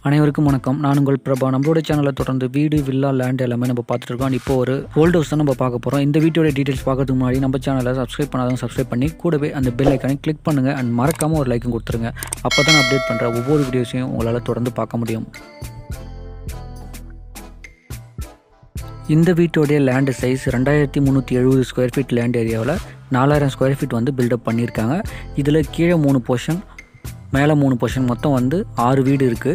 அனைவருக்கும் வணக்கம் நான் உங்கள் பிரபா நம்மளோட சேனலை தொடர்ந்து வீடு வில்லா லேண்ட் எல்லாமே நம்ம பார்த்துட்டு இருக்கோம் இப்போ ஒரு ஓல்ட் ஹவுஸ் தான் நம்ம பார்க்க போகிறோம் இந்த வீட்டோட டீட்டெயில்ஸ் பார்க்கறதுக்கு முன்னாடி நம்ம சேனலை சப்ஸ்கிரைப் பண்ணாதவங்க சப்ஸ்கிரைப் பண்ணி கூடவே அந்த பெல் ஐக்கானை கிளிக் பண்ணுங்கள் அண்ட் மறக்காமல் ஒரு லைக்கும் கொடுத்துருங்க அப்போ தான் அப்டேட் பண்ணுற ஒவ்வொரு வீடியோஸையும் உங்களால் தொடர்ந்து பார்க்க முடியும் இந்த வீட்டோடைய லேண்டு சைஸ் ரெண்டாயிரத்தி முந்நூற்றி எழுபது ஸ்கொயர் ஃபீட் லேண்ட் ஏரியாவில் நாலாயிரம் ஸ்கொயர் ஃபீட் வந்து பில்டப் பண்ணியிருக்காங்க இதில் கீழே மூணு போர்ஷன் மேலே மூணு போர்ஷன் மொத்தம் வந்து ஆறு வீடு இருக்குது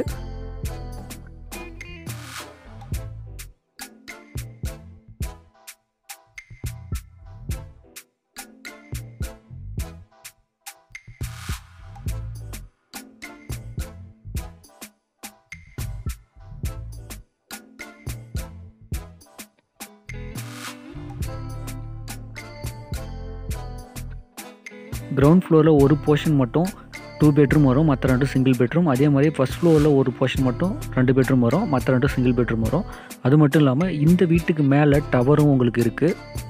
கிரவுண்ட் ஃப்ளோரில் ஒரு போர்ஷன் மட்டும் டூ பெட்ரூம் வரும் மற்ற ரெண்டும் சிங்கிள் பெட்ரூம் அதே மாதிரி ஃபஸ்ட் ஃப்ளோரில் ஒரு போர்ஷன் மட்டும் ரெண்டு பெட்ரூம் வரும் மற்ற ரெண்டும் சிங்கிள் பெட்ரூம் வரும் அது மட்டும் இல்லாமல் இந்த வீட்டுக்கு மேலே டவரும் உங்களுக்கு இருக்குது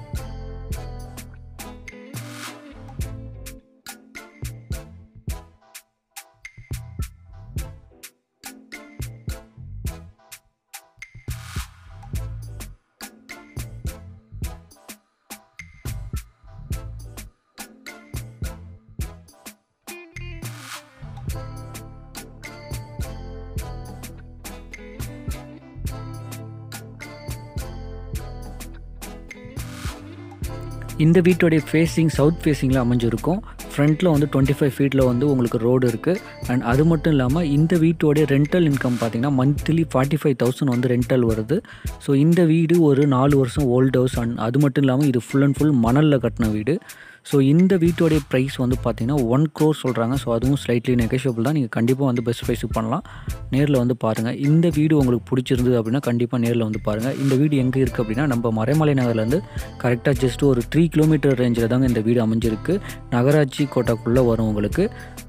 இந்த வீட்டோடைய ஃபேஸிங் சவுத் ஃபேஸிங்கில் அமைஞ்சிருக்கும் ஃப்ரண்ட்டில் வந்து டுவெண்ட்டி ஃபைவ் ஃபீட்டில் வந்து உங்களுக்கு ரோடு இருக்குது அண்ட் அது மட்டும் இல்லாமல் இந்த வீட்டோடைய ரெண்டல் இன்கம் பார்த்தீங்கன்னா மந்த்லி ஃபார்ட்டி ஃபைவ் தௌசண்ட் வந்து ரெண்டல் வருது ஸோ இந்த வீடு ஒரு நாலு வருஷம் ஓல்ட் ஹவுஸ் அண்ட் அது மட்டும் இல்லாமல் இது ஃபுல் அண்ட் ஃபுல் மணலில் கட்டின வீடு ஸோ இந்த வீட்டோடைய ப்ரைஸ் வந்து பார்த்தீங்கன்னா ஒன் க்ரோர் சொல்கிறாங்க ஸோ அதுவும் ஸ்லைட்லி நெகோஷியபிள் தான் நீங்கள் கண்டிப்பாக வந்து பெஸ்ட் ப்ரைஸுக்கு பண்ணலாம் நேரில் வந்து பாருங்கள் இந்த வீடு உங்களுக்கு பிடிச்சிருந்தது அப்படின்னா கண்டிப்பாக நேரில் வந்து பாருங்கள் இந்த வீடு எங்கே இருக்குது அப்படின்னா நம்ம மறைமலை நகர்லேருந்து கரெக்டாக ஜஸ்ட் ஒரு த்ரீ கிலோமீட்டர் ரேஞ்சில் தாங்க இந்த வீடு அமைஞ்சிருக்கு நகராட்சி கோட்டாக்குள்ளே வரும் உங்களுக்கு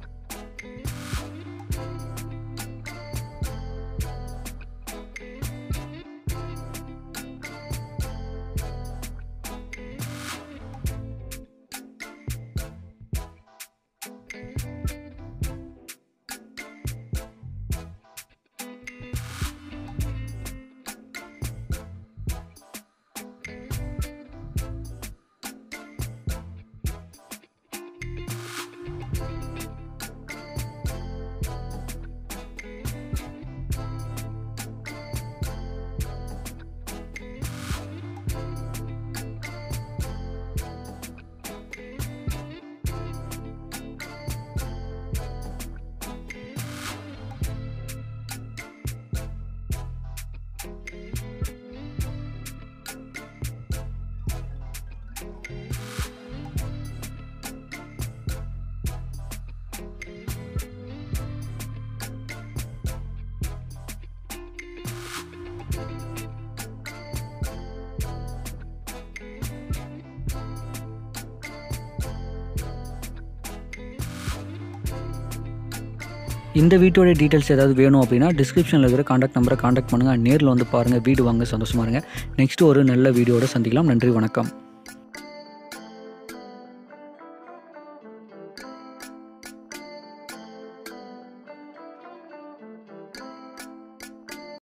இந்த வீட்டோட டீட்டெயில்ஸ் ஏதாவது வேணும் அப்படின்னா டிஸ்கிரிப்ஷனில் இருக்கிற காண்டாக்ட் நம்பரை காண்டாக்ட் பண்ணுங்கள் நேரில் வந்து பாருங்கள் வீடு வாங்க சந்தோஷமாக இருங்க நெக்ஸ்ட் ஒரு நல்ல வீடியோட சந்திக்கலாம் நன்றி வணக்கம்